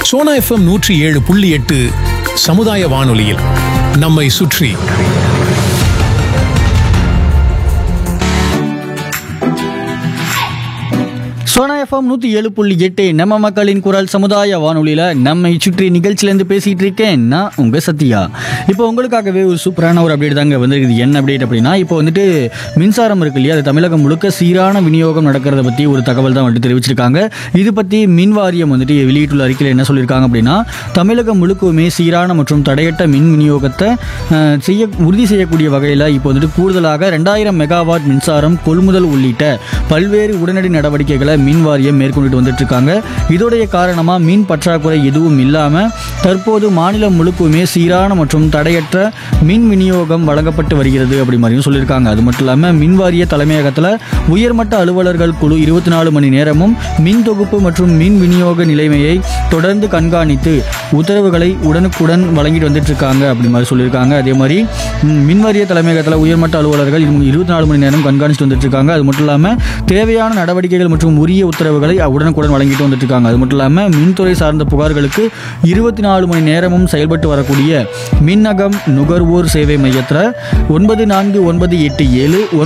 Sona FM நூற்றி ஏழு புள்ளி எட்டு சமுதாய வானொலியில் நம்மை சுற்றி சோனா எஃப்எம் நூற்றி ஏழு புள்ளி எட்டு நம்ம மக்களின் குரல் சமுதாய வானொலியில் நம்மை சுற்றி நிகழ்ச்சியிலேருந்து பேசிகிட்டு இருக்கேன் நான் உங்கள் சத்யா இப்போ உங்களுக்காகவே ஒரு சூப்பரான ஒரு அப்டேட் தாங்க வந்திருக்குது என்ன அப்டேட் அப்படின்னா இப்போ வந்துட்டு மின்சாரம் இருக்கு இல்லையா அது தமிழகம் முழுக்க சீரான விநியோகம் நடக்கிறத பற்றி ஒரு தகவல் தான் வந்துட்டு தெரிவிச்சிருக்காங்க இது பற்றி மின் வாரியம் வந்துட்டு வெளியிட்டுள்ள அறிக்கையில் என்ன சொல்லியிருக்காங்க அப்படின்னா தமிழகம் முழுக்கவுமே சீரான மற்றும் தடையற்ற மின் விநியோகத்தை அஹ், செய்ய உறுதி செய்யக்கூடிய வகையில் இப்போ வந்துட்டு கூடுதலாக ரெண்டாயிரம் மெகாவாட் மின்சாரம் கொள்முதல் உள்ளிட்ட பல்வேறு உடனடி நடவடிக்கைகளை மின் வாரியம் மேற்கொண்டுட்டு வந்துட்டு இருக்காங்க இதோடைய காரணமாக மின் பற்றாக்குறை எதுவும் இல்லாமல் தற்போது மாநிலம் முழுக்குமே சீரான மற்றும் தடையற்ற மின் விநியோகம் வழங்கப்பட்டு வருகிறது அப்படி மாதிரியும் சொல்லியிருக்காங்க அது மட்டும் இல்லாமல் மின் வாரிய தலைமையகத்தில் உயர்மட்ட அலுவலர்கள் குழு இருபத்தி நாலு மணி நேரமும் மின் தொகுப்பு மற்றும் மின் விநியோக நிலைமையை தொடர்ந்து கண்காணித்து உத்தரவுகளை உடனுக்குடன் வழங்கிட்டு வந்துட்டு இருக்காங்க அப்படி மாதிரி சொல்லியிருக்காங்க அதே மாதிரி ம், மின் வாரிய தலைமையகத்தில் உயர்மட்ட அலுவலர்கள் இருபத்தி நாலு மணி நேரம் கண்காணிச்சுட்டு வந்துட்டு இருக்காங்க அது மட்டும் இல்லாமல் தேவையான நடவடிக்கைகள் மற்றும் உரிய உத்தரவுகளை உடனுக்குடன் வழங்கிட்டு வந்துட்டு இருக்காங்க அது மட்டும் இல்லாமல் மின்துறை சார்ந்த புகார்களுக்கு இருபத்தி நாலு மணி நேரமும் செயல்பட்டு வரக்கூடிய மின்னகம் நுகர்வோர் சேவை மையத்தில் ஒன்பது நான்கு ஒன்பது எட்டு ஏழு